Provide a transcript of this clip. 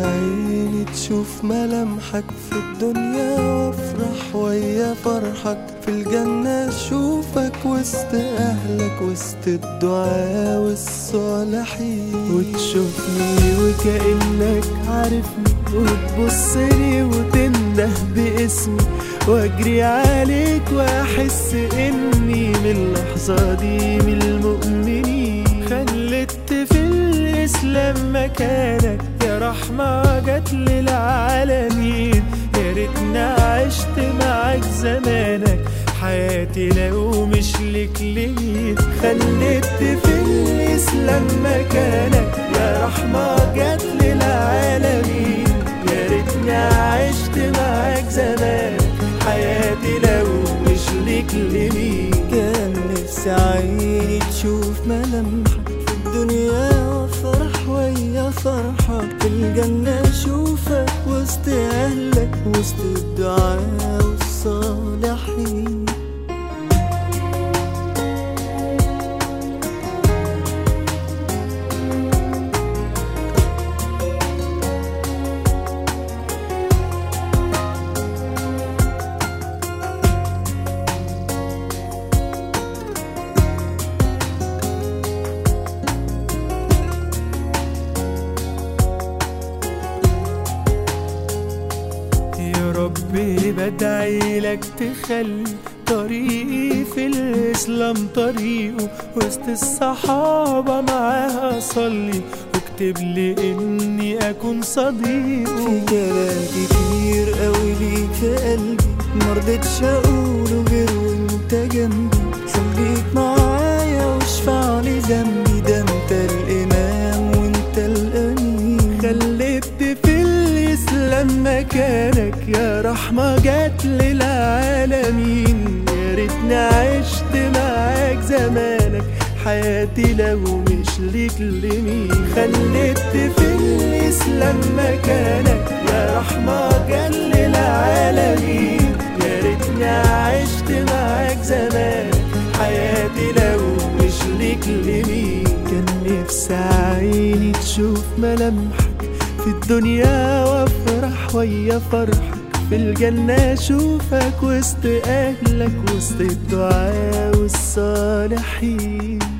عيني تشوف ملامحك في الدنيا وافرح ويا فرحك في الجنة اشوفك وسط اهلك وسط الدعاء والصالحين وتشوفني وكأنك عارفني وتبصلي وتنده باسمي واجري عليك واحس اني من اللحظة دي من المؤمنين خلت في الاسلام مكانك يا رحمة جت للعالمين يا ريتنا عشت معاك زمانك حياتي لو مش لك لمين خلت في الاسلام مكانك يا رحمة جت للعالمين يا ريتني عشت معاك زمان حياتي لو مش لك لمين كان نفسي عيني تشوف ملامحك في الدنيا وافرح ويا فرحك في الجنة اشوفك وسط اهلك وسط الدعاء والصالحين يا ربي بدعي لك تخلي طريقي في الإسلام طريقه وسط الصحابة معاها أصلي واكتب لي إني أكون صديقه في كلام كتير قوي ليك في قلبي مرضتش اقوله غير وانت جنبي خليك معايا واشفع لي ذنبي ده انت الامام وانت الامين خليت في الإسلام مكانك يا رحمة جات للعالمين يا ريتني عشت معاك زمانك حياتي لو مش ليك لمين خليت في الإسلام مكانك يا رحمة جات للعالمين يا ريتني عشت معاك زمانك حياتي لو مش ليك لمين كان نفسي عيني تشوف ملامحك في الدنيا وافرح ويا فرحك في الجنة اشوفك وسط اهلك وسط الدعاء والصالحين